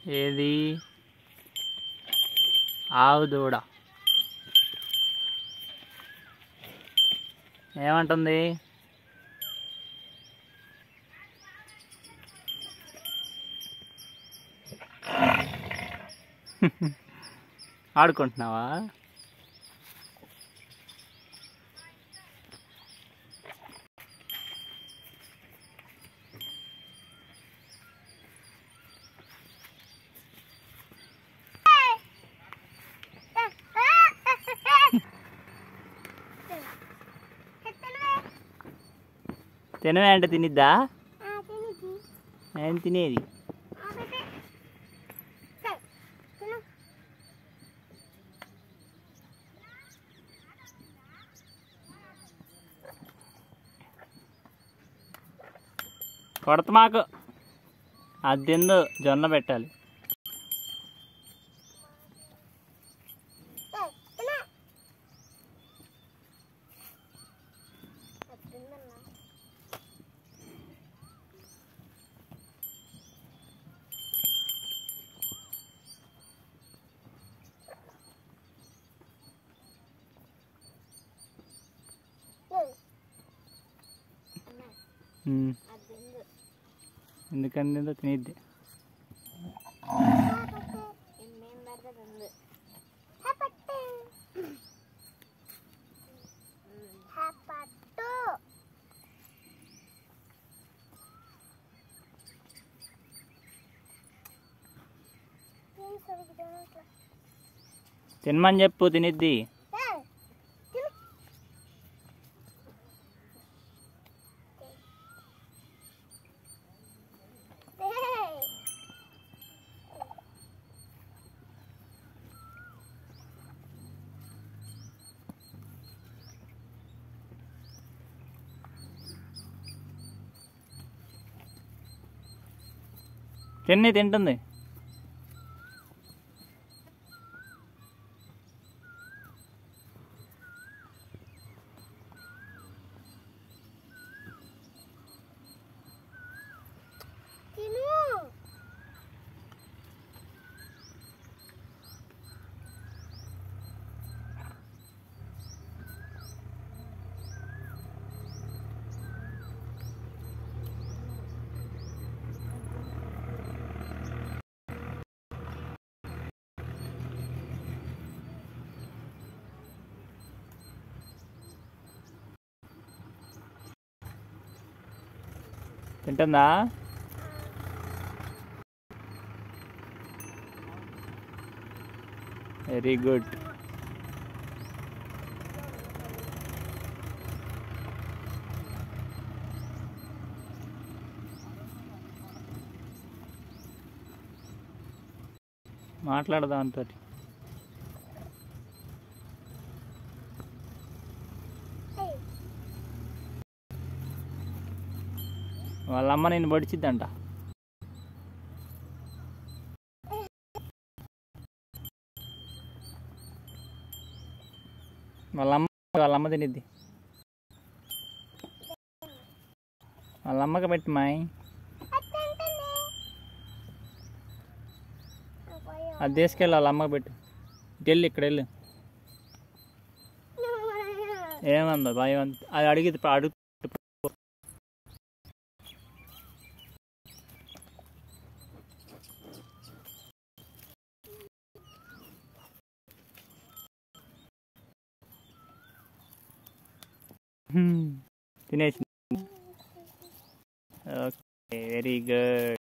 ఏది ఆవు దూడ ఏమంటుంది ఆడుకుంటున్నావా తినవే అంటే తినిద్దా ఏం తినేది కొడత మాకు అది తిందు జొన్న పెట్టాలి ఉమ్. ఎందుకని తిందో తినిద్ది తినమని చెప్పు తినిద్ది తిన్ని తింటుంది తింటుందా వెరీ గుడ్ మాట్లాడదాం అంతో వాళ్ళ అమ్మ నేను పడిచిద్దంట వాళ్ళ అమ్మ వాళ్ళ అమ్మ తినిద్ది వాళ్ళ అమ్మకి పెట్టి మాయ్ అది తీసుకెళ్ళి వాళ్ళ అమ్మకి పెట్టు ఇటు వెళ్ళి ఇక్కడ వెళ్ళు ఏమందో భయం అంత అది అడిగి అడుగు తినేసి ఓకే వెరీ గుడ్